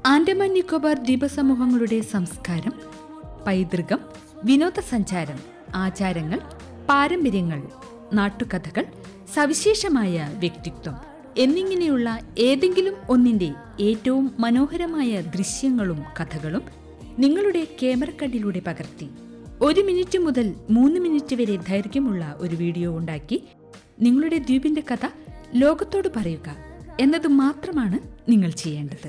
ആൻഡമാൻ നിക്കോബാർ ദ്വീപസമൂഹങ്ങളുടെ സംസ്കാരം പൈതൃകം വിനോദസഞ്ചാരം ആചാരങ്ങൾ പാരമ്പര്യങ്ങൾ നാട്ടുകഥകൾ സവിശേഷമായ വ്യക്തിത്വം എന്നിങ്ങനെയുള്ള ഏതെങ്കിലും ഒന്നിന്റെ ഏറ്റവും മനോഹരമായ ദൃശ്യങ്ങളും കഥകളും നിങ്ങളുടെ ക്യാമറ കണ്ണിലൂടെ പകർത്തി ഒരു മിനിറ്റ് മുതൽ മൂന്ന് മിനിറ്റ് വരെ ദൈർഘ്യമുള്ള ഒരു വീഡിയോ ഉണ്ടാക്കി നിങ്ങളുടെ ദ്വീപിന്റെ കഥ ലോകത്തോട് പറയുക എന്നത് മാത്രമാണ് നിങ്ങൾ ചെയ്യേണ്ടത്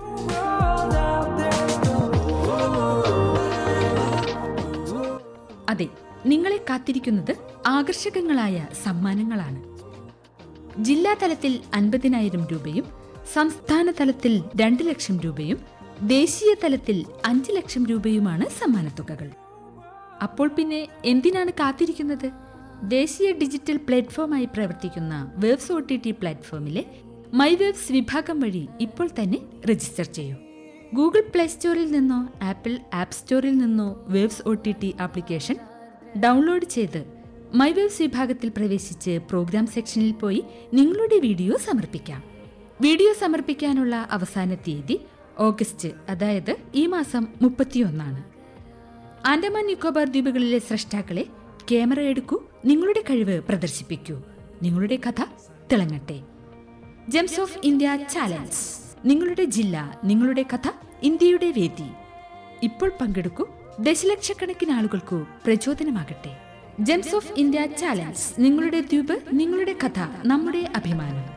അതെ നിങ്ങളെ കാത്തിരിക്കുന്നത് ആകർഷകങ്ങളായ സമ്മാനങ്ങളാണ് ജില്ലാ തലത്തിൽ അൻപതിനായിരം രൂപയും സംസ്ഥാന തലത്തിൽ രണ്ട് ലക്ഷം രൂപയും ദേശീയ തലത്തിൽ അഞ്ച് ലക്ഷം രൂപയുമാണ് സമ്മാനത്തുകകൾ അപ്പോൾ പിന്നെ എന്തിനാണ് കാത്തിരിക്കുന്നത് ദേശീയ ഡിജിറ്റൽ പ്ലാറ്റ്ഫോമായി പ്രവർത്തിക്കുന്ന വേവ്സ് ഒ ടി ടി പ്ലാറ്റ്ഫോമിലെ മൈ വേവ്സ് വിഭാഗം വഴി ഇപ്പോൾ തന്നെ രജിസ്റ്റർ ചെയ്യൂ ഗൂഗിൾ പ്ലേ സ്റ്റോറിൽ നിന്നോ ആപ്പിൾ ആപ്പ് സ്റ്റോറിൽ നിന്നോ Waves O T T application download ചെയ്ത് മൈ വേവ്സ് വിഭാഗത്തിൽ പ്രവേശിച്ച് പ്രോഗ്രാം സെക്ഷനിൽ പോയി നിങ്ങളുടെ വീഡിയോ സമർപ്പിക്കാം വീഡിയോ സമർപ്പിക്കാനുള്ള അവസാന തീയതി ഓഗസ്റ്റ് അതായത് ഈ മാസം മുപ്പത്തിയൊന്നാണ് ആൻഡമാൻ നിക്കോബാർ ദ്വീപുകളിലെ സ്രഷ്ടാക്കളെ ക്യാമറ എടുക്കൂ നിങ്ങളുടെ കഴിവ് പ്രദർശിപ്പിക്കൂ നിങ്ങളുടെ കഥ തിളങ്ങട്ടെ ജെംസ് ഓഫ് ഇന്ത്യ ചാലഞ്ച് നിങ്ങളുടെ ജില്ല നിങ്ങളുടെ കഥ ഇന്ത്യയുടെ വേദി ഇപ്പോൾ പങ്കെടുക്കൂ ദശലക്ഷക്കണക്കിന് ആളുകൾക്കു പ്രചോദനമാകട്ടെ ജെംസ് ഓഫ് ഇന്ത്യ ചാലഞ്ച് നിങ്ങളുടെ ദ്വീപ് നിങ്ങളുടെ കഥ നമ്മുടെ അഭിമാനം